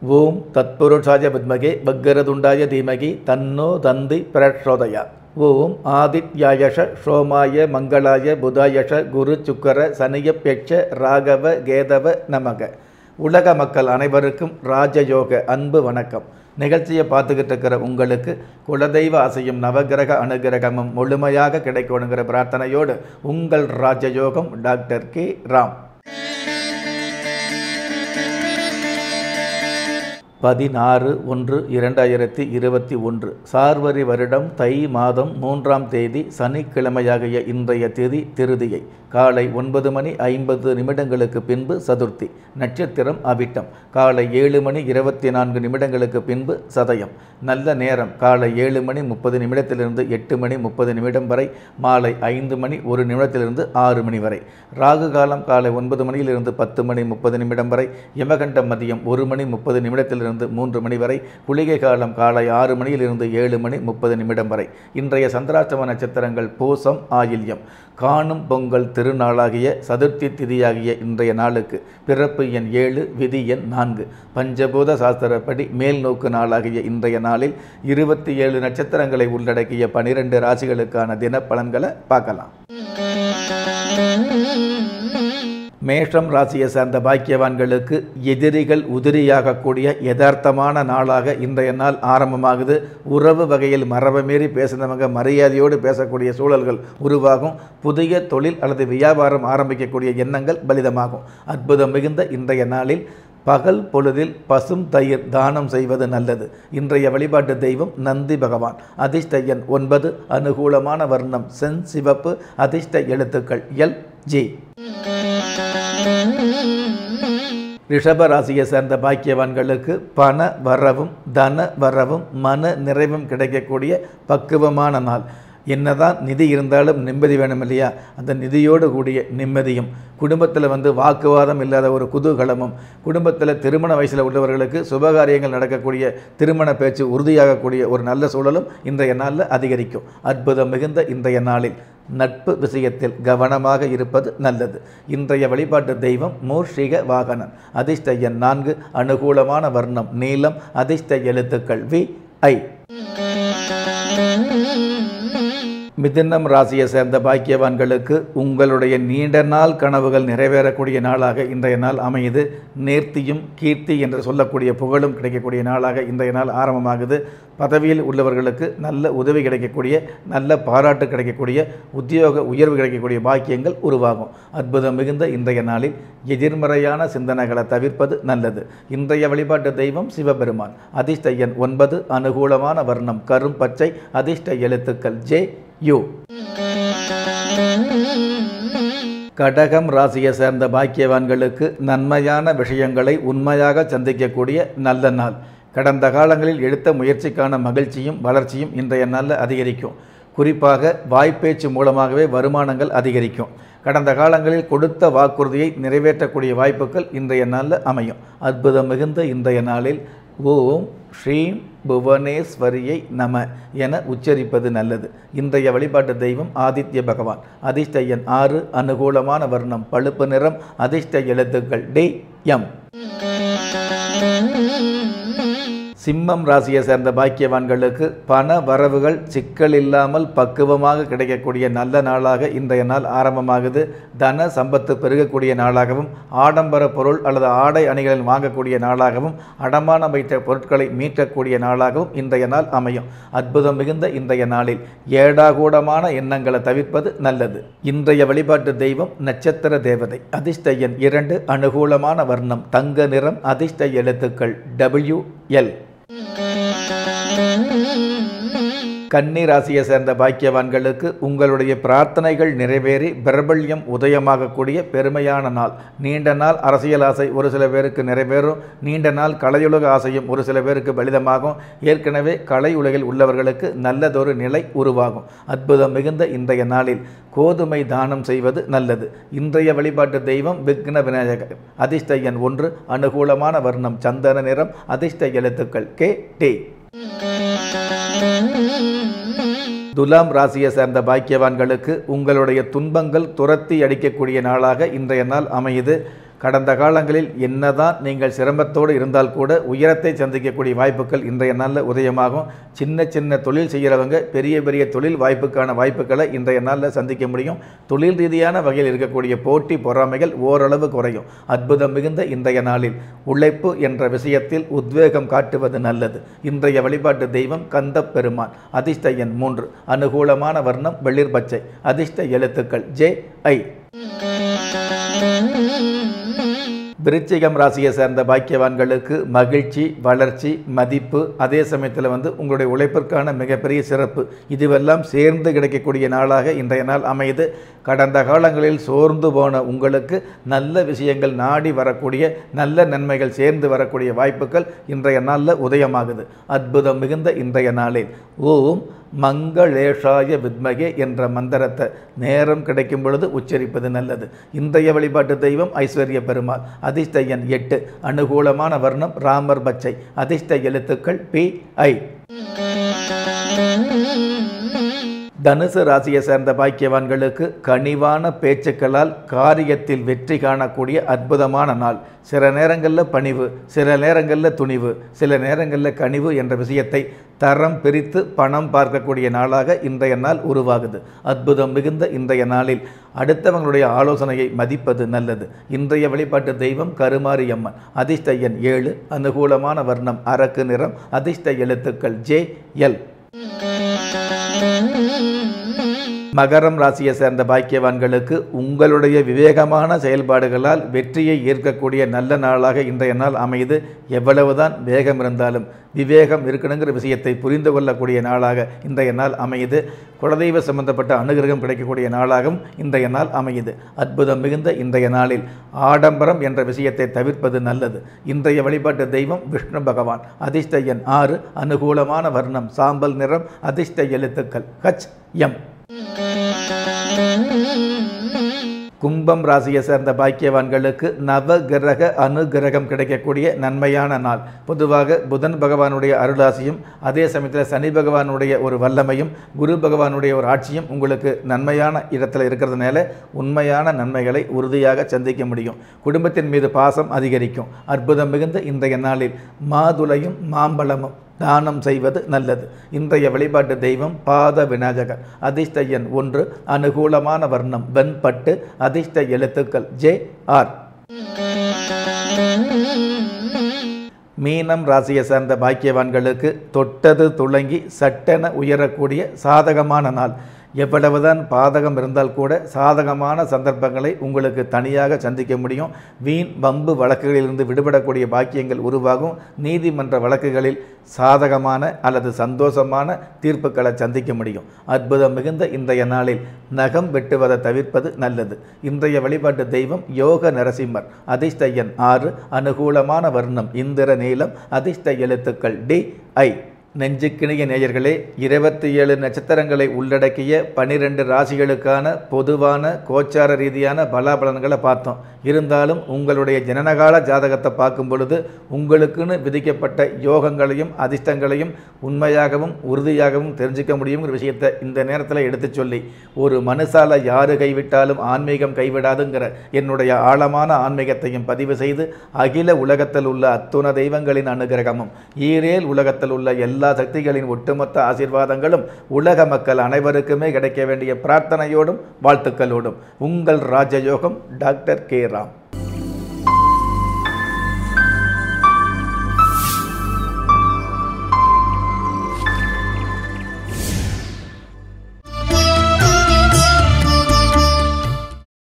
ஓம் தத்புருஷாய வித்மகே பக்கரதுண்டாய தீமகி தன்னோ தந்தி பிரச்சோதயா ஓம் ஆதித்யாயஷ சோமாய மங்களாய புதாயஷ குரு சுக்கர சனியப்பெட்ச ராகவ கேதவ நமக உலக மக்கள் அனைவருக்கும் ராஜயோக அன்பு வணக்கம் நிகழ்ச்சியை பார்த்துக்கிட்டு இருக்கிற உங்களுக்கு குலதெய்வ ஆசையும் நவகிரக அனுகிரகமும் முழுமையாக கிடைக்கணுங்கிற பிரார்த்தனையோடு உங்கள் ராஜயோகம் டாக்டர் கே ராம் பதினாறு ஒன்று இரண்டாயிரத்தி இருபத்தி ஒன்று சார்வரி வருடம் தை மாதம் மூன்றாம் தேதி சனிக்கிழமையாகிய இன்றைய திதி திருதியை காலை ஒன்பது மணி ஐம்பது நிமிடங்களுக்கு பின்பு சதுர்த்தி நட்சத்திரம் அவிட்டம் காலை ஏழு மணி இருபத்தி நான்கு நிமிடங்களுக்கு பின்பு சதயம் நல்ல நேரம் காலை ஏழு மணி முப்பது நிமிடத்திலிருந்து எட்டு மணி முப்பது நிமிடம் வரை மாலை ஐந்து மணி ஒரு நிமிடத்திலிருந்து ஆறு மணி வரை ராகு காலம் காலை ஒன்பது மணியிலிருந்து பத்து மணி முப்பது நிமிடம் வரை யமகண்டம் மதியம் ஒரு மணி முப்பது நிமிடத்திலிருந்து மூன்று மணி வரை குளிகை காலம் காலை ஆறு மணியிலிருந்து ஏழு மணி முப்பது நிமிடம் வரை இன்றைய சந்திராஷ்டம நட்சத்திரங்கள் பூசம் ஆயில்யம் காணும் பொங்கல் திருநாளாகிய சதுர்த்தி திதியாகிய இன்றைய நாளுக்கு பிறப்பு எண் ஏழு விதி எண் நான்கு பஞ்சபூத சாஸ்திரப்படி மேல் நோக்கு நாளாகிய இன்றைய நாளில் இருபத்தி ஏழு நட்சத்திரங்களை உள்ளடக்கிய பனிரெண்டு ராசிகளுக்கான தினப்பலன்களை பார்க்கலாம் மேஷம் ராசியை சார்ந்த பாக்கியவான்களுக்கு எதிரிகள் உதிரியாகக்கூடிய யதார்த்தமான நாளாக இன்றைய நாள் ஆரம்பமாகுது உறவு வகையில் மரபை மீறி பேசுனவங்க மரியாதையோடு பேசக்கூடிய சூழல்கள் உருவாகும் புதிய தொழில் அல்லது வியாபாரம் ஆரம்பிக்கக்கூடிய எண்ணங்கள் பலிதமாகும் அற்புதம் மிகுந்த இன்றைய நாளில் பகல் பொழுதில் பசும் தயிர் தானம் செய்வது நல்லது இன்றைய வழிபாட்டு தெய்வம் நந்தி பகவான் அதிர்ஷ்ட எண் ஒன்பது அனுகூலமான வர்ணம் சென் சிவப்பு அதிர்ஷ்ட எழுத்துக்கள் எல் ஜி ரிஷப ராசியை சேர்ந்த பாக்கியவான்களுக்கு பண வரவும் தன வரவும் மன நிறைவும் கிடைக்கக்கூடிய பக்குவமான நாள் என்னதான் நிதி இருந்தாலும் நிம்மதி வேணும் இல்லையா அந்த நிதியோடு கூடிய நிம்மதியும் குடும்பத்தில் வந்து வாக்குவாதம் இல்லாத ஒரு குதூகலமும் குடும்பத்தில் திருமண வயசில் உள்ளவர்களுக்கு சுபகாரியங்கள் நடக்கக்கூடிய திருமண பேச்சு உறுதியாகக்கூடிய ஒரு நல்ல சூழலும் இன்றைய நாளில் அதிகரிக்கும் அற்புதம் மிகுந்த இன்றைய நாளில் நட்பு விஷயத்தில் கவனமாக இருப்பது நல்லது இன்றைய வழிபாட்டு தெய்வம் மூர்ஷிக வாகனன் அதிர்ஷ்ட எண் நான்கு அனுகூலமான வர்ணம் நீலம் அதிர்ஷ்ட எழுத்துக்கள் வி ஐ மிதுனம் ராசியை சேர்ந்த பாக்கியவான்களுக்கு உங்களுடைய நீண்ட நாள் கனவுகள் நிறைவேறக்கூடிய நாளாக இன்றைய நாள் அமையுது நேர்த்தியும் கீர்த்தி என்று சொல்லக்கூடிய புகழும் கிடைக்கக்கூடிய நாளாக இன்றைய நாள் ஆரம்பமாகுது பதவியில் உள்ளவர்களுக்கு நல்ல உதவி கிடைக்கக்கூடிய நல்ல பாராட்டு கிடைக்கக்கூடிய உத்தியோக உயர்வு கிடைக்கக்கூடிய பாக்கியங்கள் உருவாகும் அற்புதம் மிகுந்த இன்றைய நாளில் எதிர்மறையான சிந்தனைகளை தவிர்ப்பது நல்லது இன்றைய வழிபாட்டு தெய்வம் சிவபெருமான் அதிர்ஷ்ட எண் ஒன்பது அனுகூலமான வர்ணம் கரும் பச்சை அதிர்ஷ்ட எழுத்துக்கள் ஜே யு கடகம் ராசியை சேர்ந்த பாக்கியவான்களுக்கு நன்மையான விஷயங்களை உண்மையாக சந்திக்கக்கூடிய நல்ல நாள் கடந்த காலங்களில் எடுத்த முயற்சிக்கான மகிழ்ச்சியும் வளர்ச்சியும் இன்றைய நாளில் அதிகரிக்கும் குறிப்பாக வாய்ப்பேச்சு மூலமாகவே வருமானங்கள் அதிகரிக்கும் கடந்த காலங்களில் கொடுத்த வாக்குறுதியை நிறைவேற்றக்கூடிய வாய்ப்புகள் இன்றைய நாளில் அமையும் அற்புதம் மிகுந்த இன்றைய நாளில் ஓம் ஸ்ரீம் புவனேஸ்வரியை நம என உச்சரிப்பது நல்லது இன்றைய வழிபாட்டு தெய்வம் ஆதித்ய பகவான் அதிர்ஷ்ட எண் ஆறு அனுகூலமான வர்ணம் பழுப்பு நிறம் அதிர்ஷ்ட எழுத்துக்கள் டி எம் சிம்மம் ராசியை சேர்ந்த பாக்கியவான்களுக்கு பண வரவுகள் சிக்கல் இல்லாமல் பக்குவமாக கிடைக்கக்கூடிய நல்ல நாளாக இன்றைய நாள் ஆரம்பமாகுது தன சம்பத்து பெருகக்கூடிய நாளாகவும் ஆடம்பர பொருள் அல்லது ஆடை அணிகளில் வாங்கக்கூடிய நாளாகவும் அடமானம் வைத்த பொருட்களை மீட்கக்கூடிய நாளாகவும் இன்றைய நாள் அமையும் அற்புதம் மிகுந்த இன்றைய நாளில் ஏடாகூடமான எண்ணங்களை தவிர்ப்பது நல்லது இன்றைய வழிபாட்டு தெய்வம் நட்சத்திர தேவதை அதிர்ஷ்ட எண் இரண்டு அனுகூலமான வர்ணம் தங்க நிறம் அதிர்ஷ்ட எழுத்துக்கள் டபிள்யூ எல் கன்னி ராசியை சேர்ந்த பாக்கியவான்களுக்கு உங்களுடைய பிரார்த்தனைகள் நிறைவேறி பிரபல்யம் உதயமாகக்கூடிய பெருமையான நாள் நீண்ட நாள் அரசியல் ஆசை ஒரு சில பேருக்கு நிறைவேறும் நீண்ட நாள் கலையுலக ஆசையும் ஒரு சில பேருக்கு பலிதமாகும் ஏற்கனவே கலை உலகில் உள்ளவர்களுக்கு நல்லதொரு நிலை உருவாகும் அற்புதம் மிகுந்த இன்றைய நாளில் கோதுமை தானம் செய்வது நல்லது இன்றைய வழிபாட்டு தெய்வம் விக்ன விநாயகர் அதிர்ஷ்ட எண் ஒன்று அனுகூலமான வர்ணம் சந்தன நிறம் அதிர்ஷ்ட எழுத்துக்கள் கே டி துலாம் ராசியை சேர்ந்த பாக்கியவான்களுக்கு உங்களுடைய துன்பங்கள் துரத்தி அடிக்கக்கூடிய நாளாக இன்றைய நாள் அமையுது கடந்த காலங்களில் என்னதான் நீங்கள் சிரமத்தோடு இருந்தால் கூட உயரத்தை சந்திக்கக்கூடிய வாய்ப்புகள் இன்றைய நாளில் உதயமாகும் சின்ன சின்ன தொழில் செய்கிறவங்க பெரிய பெரிய தொழில் வாய்ப்புக்கான வாய்ப்புகளை இன்றைய நாளில் சந்திக்க முடியும் தொழில் ரீதியான வகையில் இருக்கக்கூடிய போட்டி பொறாமைகள் ஓரளவு குறையும் அற்புதம் மிகுந்த இன்றைய நாளில் உழைப்பு என்ற விஷயத்தில் உத்வேகம் காட்டுவது நல்லது இன்றைய வழிபாட்டு தெய்வம் கந்த பெருமான் அதிர்ஷ்ட எண் மூன்று அனுகூலமான வர்ணம் வெளிர் பச்சை அதிர்ஷ்ட எழுத்துக்கள் ஜே ஐ விருச்சிகம் ராசியை சேர்ந்த பாக்கியவான்களுக்கு மகிழ்ச்சி வளர்ச்சி மதிப்பு அதே சமயத்தில் வந்து உங்களுடைய உழைப்பிற்கான மிகப்பெரிய சிறப்பு இதுவெல்லாம் சேர்ந்து கிடைக்கக்கூடிய நாளாக இன்றைய நாள் அமைது கடந்த காலங்களில் சோர்ந்து போன உங்களுக்கு நல்ல விஷயங்கள் நாடி வரக்கூடிய நல்ல நன்மைகள் சேர்ந்து வரக்கூடிய வாய்ப்புகள் இன்றைய நாளில் உதயமாகுது அற்புதம் மிகுந்த இன்றைய நாளில் ஓம் மங்களேஷாய வித்மகே என்ற மந்திரத்தை நேரம் கிடைக்கும் பொழுது உச்சரிப்பது நல்லது இன்றைய வழிபாட்டு தெய்வம் ஐஸ்வர்ய பெருமாள் அதிர்ஷ்ட எண் எட்டு அனுகூலமான வர்ணம் ராமர் பச்சை அதிர்ஷ்ட எழுத்துக்கள் பி ஐ தனுசு ராசியை சேர்ந்த பாக்கியவான்களுக்கு கனிவான பேச்சுக்களால் காரியத்தில் வெற்றி காணக்கூடிய அற்புதமான நாள் சில நேரங்களில் பணிவு சில நேரங்களில் துணிவு சில நேரங்களில் கனிவு என்ற விஷயத்தை தரம் பிரித்து பணம் பார்க்கக்கூடிய நாளாக இன்றைய நாள் உருவாகுது அற்புதம் மிகுந்த இன்றைய நாளில் அடுத்தவங்களுடைய ஆலோசனையை மதிப்பது நல்லது இன்றைய வழிபாட்டு தெய்வம் கருமாரியம்மன் அதிர்ஷ்ட எண் ஏழு அனுகூலமான வர்ணம் அரக்கு நிறம் அதிர்ஷ்ட எழுத்துக்கள் ஜே எல் மகரம் ராசியை சேர்ந்த பாக்கியவான்களுக்கு உங்களுடைய விவேகமான செயல்பாடுகளால் வெற்றியை ஈர்க்கக்கூடிய நல்ல நாளாக இன்றைய நாள் அமைது எவ்வளவுதான் வேகம் இருந்தாலும் விவேகம் இருக்கணுங்கிற விஷயத்தை புரிந்து கொள்ளக்கூடிய நாளாக இன்றைய நாள் அமையுது குலதெய்வ சம்பந்தப்பட்ட அனுகிரகம் கிடைக்கக்கூடிய நாளாகவும் இன்றைய நாள் அமையுது அற்புதம் மிகுந்த இன்றைய நாளில் ஆடம்பரம் என்ற விஷயத்தை தவிர்ப்பது நல்லது இன்றைய வழிபாட்டு தெய்வம் விஷ்ணு பகவான் அதிர்ஷ்ட எண் ஆறு அனுகூலமான வர்ணம் சாம்பல் நிறம் அதிர்ஷ்ட எழுத்துக்கள் ஹச் எம் கும்பம் ராசியை சேர்ந்த பாக்கியவான்களுக்கு நவ கிரக அனுகிரகம் கிடைக்கக்கூடிய நன்மையான நாள் பொதுவாக புதன் பகவானுடைய அருளாசியும் அதே சமயத்தில் சனி பகவானுடைய ஒரு வல்லமையும் குரு பகவானுடைய ஒரு ஆட்சியும் உங்களுக்கு நன்மையான இடத்துல இருக்கிறதுனால உண்மையான நன்மைகளை உறுதியாக சந்திக்க முடியும் குடும்பத்தின் மீது பாசம் அதிகரிக்கும் அற்புதம் மிகுந்த இன்றைய நாளில் மாதுளையும் மாம்பழமும் தானம் செய்வது நல்லது இன்றைய வழிபாட்டு தெய்வம் பாத விநாயகர் அதிர்ஷ்ட எண் ஒன்று அனுகூலமான வர்ணம் வெண்பட்டு அதிர்ஷ்ட எழுத்துக்கள் ஜே ஆர் மீனம் ராசியை சேர்ந்த பாக்கியவான்களுக்கு தொட்டது துளங்கி சட்டென உயரக்கூடிய சாதகமான நாள் எவ்வளவுதான் பாதகம் இருந்தால் கூட சாதகமான சந்தர்ப்பங்களை உங்களுக்கு தனியாக சந்திக்க முடியும் வீண் வம்பு வழக்குகளிலிருந்து விடுபடக்கூடிய பாக்கியங்கள் உருவாகும் நீதிமன்ற வழக்குகளில் சாதகமான அல்லது சந்தோஷமான தீர்ப்புகளை சந்திக்க முடியும் அற்புதம் மிகுந்த இன்றைய நாளில் நகம் வெட்டுவதை தவிர்ப்பது நல்லது இன்றைய வழிபாட்டு தெய்வம் யோக நரசிம்மர் அதிர்ஷ்ட எண் ஆறு அனுகூலமான வர்ணம் இந்திர நீளம் அதிர்ஷ்ட எழுத்துக்கள் டி ஐ நெஞ்சுக்கிணிய நேயர்களே இருபத்தி ஏழு நட்சத்திரங்களை உள்ளடக்கிய பனிரெண்டு ராசிகளுக்கான பொதுவான கோச்சார ரீதியான பலாபலன்களை பார்த்தோம் இருந்தாலும் உங்களுடைய ஜனனகால ஜாதகத்தை பார்க்கும் பொழுது உங்களுக்குன்னு விதிக்கப்பட்ட யோகங்களையும் அதிர்ஷ்டங்களையும் உண்மையாகவும் உறுதியாகவும் தெரிஞ்சுக்க முடியுங்கிற விஷயத்தை இந்த நேரத்தில் எடுத்து சொல்லி ஒரு மனுஷால யாரு கைவிட்டாலும் ஆன்மீகம் கைவிடாதுங்கிற என்னுடைய ஆழமான ஆன்மீகத்தையும் பதிவு செய்து அகில உலகத்தில் உள்ள அத்துண தெய்வங்களின் அனுகிரகமும் ஈரேல் உலகத்தில் உள்ள எல்லா சக்திகளின் ஒட்டுமொத்த ஆசீர்வாதங்களும் உலக மக்கள் அனைவருக்குமே கிடைக்க வேண்டிய பிரார்த்தனையோடும் வாழ்த்துக்களோடும் உங்கள் ராஜயோகம் டாக்டர் கே ராம்